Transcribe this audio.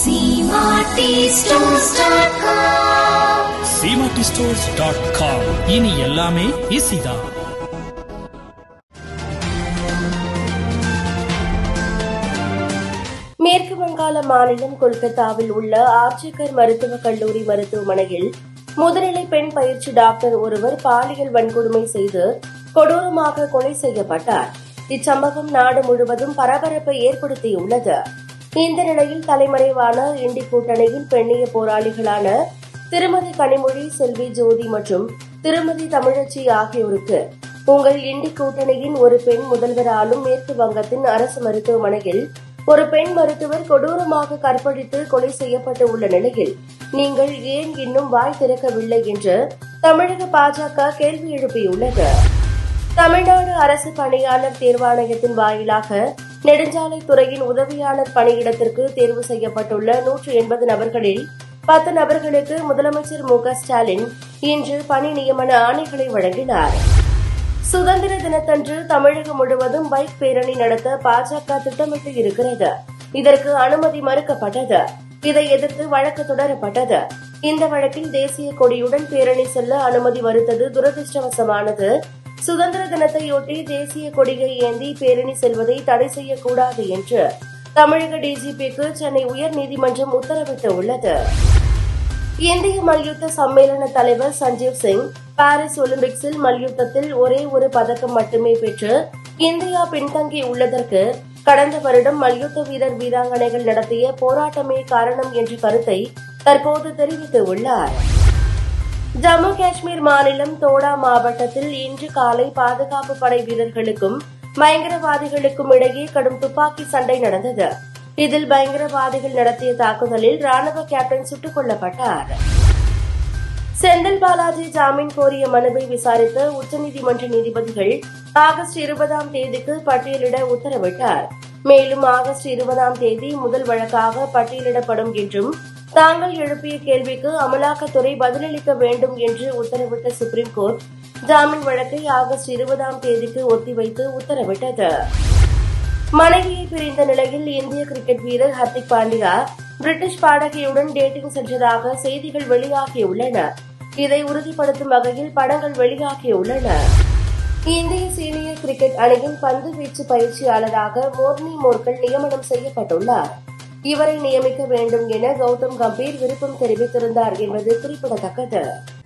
SeaMartyStores.com சீமாட்டி dot com இனி எல்லாமே ஈஸிதான் மேற்கு வங்காள மாநிலம் கொல்கத்தாவில் உள்ள ஆர்ஜிகர் மருத்துவக் கல்லூரி மருத்துவமனையில் முதுநிலை பெண் பயிற்சி டாக்டர் ஒருவர் பாலியல் வன்கொடுமை செய்து கொடூரமாக கொலை செய்யப்பட்டார் இச்சம்பவம் நாடு முழுவதும் பரபரப்பை ஏற்படுத்தியுள்ளது இந்த நிலையில் தலைமறைவான இண்டி கூட்டணியின் பெண்ணிய போராளிகளான திருமதி கனிமொழி செல்வி ஜோதி மற்றும் திருமதி தமிழச்சி ஆகியோருக்கு உங்கள் இண்டி கூட்டணியின் ஒரு பெண் முதல்வராலும் மேற்கு வங்கத்தின் அரசு மருத்துவமனையில் ஒரு பெண் மருத்துவர் கொடூரமாக கற்பழித்து கொலை செய்யப்பட்டு உள்ள நிலையில் நீங்கள் ஏன் இன்னும் வாய் திறக்கவில்லை என்று தமிழக பாஜக கேள்வி எழுப்பியுள்ளது தமிழ்நாடு அரசு பணியாளர் தேர்வாணையத்தின் வாயிலாக நெடுஞ்சாலை துறையின் உதவியாளர் பணியிடத்திற்கு தேர்வு செய்யப்பட்டுள்ள நூற்று எண்பது நபர்களில் பத்து நபர்களுக்கு முதலமைச்சர் மு க ஸ்டாலின் இன்று பணி நியமன ஆணைகளை வழங்கினார் சுதந்திர தினத்தன்று தமிழகம் முழுவதும் பைக் பேரணி நடத்த பாஜக திட்டமிட்டு இருக்கிறது இதற்கு அனுமதி மறுக்கப்பட்டது இதை எதிர்த்து வழக்கு தொடரப்பட்டது இந்த வழக்கில் தேசிய கொடியுடன் பேரணி செல்ல அனுமதி மறுத்தது துரதிருஷ்டவசமானது சுதந்திர தினத்தையொட்டி தேசிய கொடியை ஏந்தி பேரணி செல்வதை தடை செய்யக்கூடாது என்று தமிழக டிஜிபிக்கு சென்னை உயர்நீதிமன்றம் உத்தரவிட்டுள்ளது இந்திய மல்யுத்த சம்மேளன தலைவர் சஞ்சீவ் சிங் பாரிஸ் ஒலிம்பிக்ஸில் மல்யுத்தத்தில் ஒரே ஒரு பதக்கம் மட்டுமே பெற்று இந்தியா பின்தங்கி உள்ளதற்கு கடந்த வருடம் மல்யுத்த வீரர் வீராங்கனைகள் நடத்திய போராட்டமே காரணம் என்ற கருத்தை தற்போது தெரிவித்துள்ளார் ஜம்மு காஷ்மீர் மாநிலம் தோடா மாவட்டத்தில் இன்று காலை பாதுகாப்பு படை வீரர்களுக்கும் பயங்கரவாதிகளுக்கும் இடையே கடும் துப்பாக்கி சண்டை நடந்தது இதில் பயங்கரவாதிகள் நடத்திய தாக்குதலில் ராணுவ கேப்டன் சுட்டுக் கொல்லப்பட்டார் செந்தில் பாலாஜி ஜாமீன் கோரிய மனுவை விசாரித்த உச்சநீதிமன்ற நீதிபதிகள் ஆகஸ்ட் இருபதாம் தேதிக்கு பட்டியலிட உத்தரவிட்டார் மேலும் ஆகஸ்ட் இருபதாம் தேதி முதல் வழக்காக பட்டியலிடப்படும் என்றும் தாங்கள் எழுப்பிய கேள்விக்கு அமலாக்கத்துறை பதிலளிக்க வேண்டும் என்று உத்தரவிட்ட சுப்ரீம் கோர்ட் ஜாமீன் வழக்கை ஆகஸ்ட் இருபதாம் தேதிக்கு ஒத்திவைத்து உத்தரவிட்டது மனைவியை பிரிந்த நிலையில் இந்திய கிரிக்கெட் வீரர் ஹர்திக் பாண்டியா பிரிட்டிஷ் பாடகியுடன் டேட்டிங் சென்றதாக செய்திகள் வெளியாகியுள்ளன இதை உறுதிப்படுத்தும் வகையில் படங்கள் வெளியாகியுள்ளன இந்திய சீனியர் கிரிக்கெட் அணியின் பந்து வீச்சு பயிற்சியாளராக மோர்னி மோர்கல் நியமனம் செய்யப்பட்டுள்ளார் இவரை நியமிக்க வேண்டும் என கௌதம் கம்பீர் விருப்பம் தெரிவித்திருந்தார் என்பது குறிப்பிடத்தக்கது